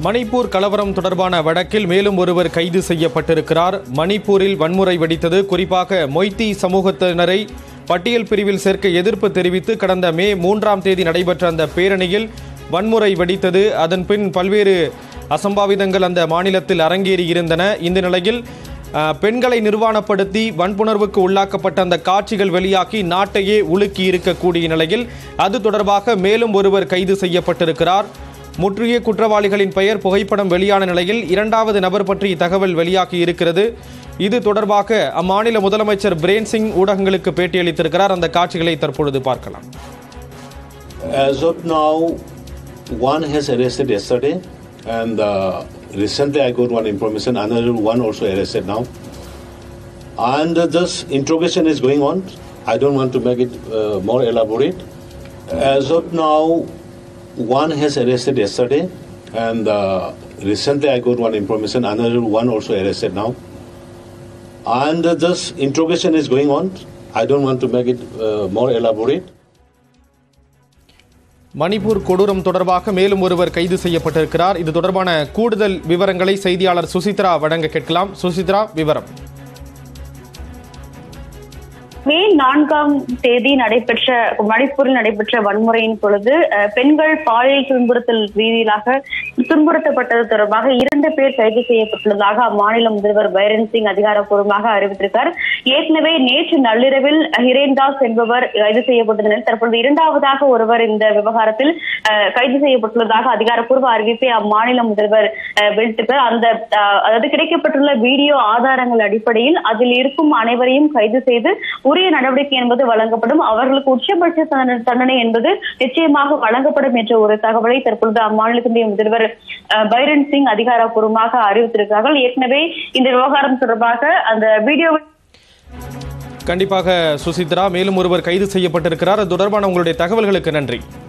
மணிப்பூர் கலவரம் தொடர்பான வழக்கில் மேலும் ஒருவர் கைது செய்யப்பட்டிருக்கிறார் மணிப்பூரில் வன்முறை வெடித்தது குறிப்பாக மொய்த்தி சமூகத்தினரை பட்டியல் பிரிவில் சேர்க்க எதிர்ப்பு தெரிவித்து கடந்த மே மூன்றாம் தேதி நடைபெற்ற அந்த பேரணியில் வன்முறை வெடித்தது அதன் பின் பல்வேறு அசம்பாவிதங்கள் அந்த மாநிலத்தில் அரங்கேறி இருந்தன இந்த நிலையில் அஹ், பெண்களை நிர்வாணப்படுத்தி வன்புணர்வுக்கு உள்ளாக்கப்பட்ட அந்த காட்சிகள் வெளியாகி நாட்டையே உலுக்கி இருக்கக்கூடிய நிலையில் அது தொடர்பாக மேலும் ஒருவர் கைது செய்யப்பட்டிருக்கிறார் முற்றிய குற்றவாளிகளின் பெயர் புகைப்படம் வெளியான நிலையில் இரண்டாவது நபர் பற்றி தகவல் வெளியாகி இருக்கிறது இது தொடர்பாக அம்மாநில முதலமைச்சர் பிரேன் சிங் ஊடகங்களுக்கு பேட்டியளித்திருக்கிறார் அந்த காட்சிகளை தற்பொழுது பார்க்கலாம் As of now, one has arrested yesterday, and uh, recently I got one information, another one also arrested now. And uh, this interrogation is going on. I don't want to make it uh, more elaborate. As of now, one has arrested yesterday, and uh, recently I got one information, another one also arrested now. And uh, this interrogation is going on. I don't want to make it uh, more elaborate. Manipur கொடூரம் தொடர்பாக மேலும் ஒருவர் கைது செய்யப்பட்டிருக்கிறார் இது தொடர்பான கூடுதல் விவரங்களை செய்தியாளர் சுசித்ரா வழங்க கேட்கலாம் சுசித்ரா விவரம் மே நான்காம் தேதி நடைபெற்ற மணிப்பூரில் நடைபெற்ற வன்முறையின் பொழுது அஹ், பெண்கள் பாலியல் துன்புறுத்தல் ரீதியிலாக துன்புறுத்தப்பட்டது தொடர்பாக இரண்டு பேர் கைது செய்யப்பட்டுள்ளதாக அம்மாநில முதல்வர் பைரன் சிங் அதிகாரப்பூர்வமாக அறிவித்திருக்கார் ஏற்கனவே நேற்று நள்ளிரவில் ஹிரேன்தாஸ் என்பவர் கைது செய்யப்பட்ட நிலையில் தற்பொழுது இரண்டாவதாக ஒருவர் இந்த விவகாரத்தில் அஹ், கைது செய்யப்பட்டுள்ளதாக அதிகாரப்பூர்வ அறிவிப்பை அம்மாநில முதல்வர் அஹ், வெளியிட்டிருக்கிறார் அந்த அஹ், அதாவது கிடைக்கப்பட்டுள்ள வீடியோ ஆதாரங்கள் அடிப்படையில் அதில் இருக்கும் அனைவரையும் கைது செய்து உரிய நடவடிக்கை என்பது வழங்கப்படும் அவர்களுக்கு உச்சபட்ச தண்டனை- தண்டனை என்பது நிச்சயமாக வழங்கப்படும் என்ற ஒரு தகவலை தற்பொழுது அம்மாநிலத்தினுடைய முதல்வர் அஹ், பைரன் சிங் அதிகாரப்பூர்வமாக அறிவித்திருக்கிறார்கள் ஏற்கனவே இந்த விவகாரம் தொடர்பாக அந்த வீடியோவை கண்டிப்பாக சுசித்ரா மேலும் ஒருவர் கைது செய்யப்பட்டிருக்கிறார் அது தொடர்பான உங்களுடைய தகவல்களுக்கு நன்றி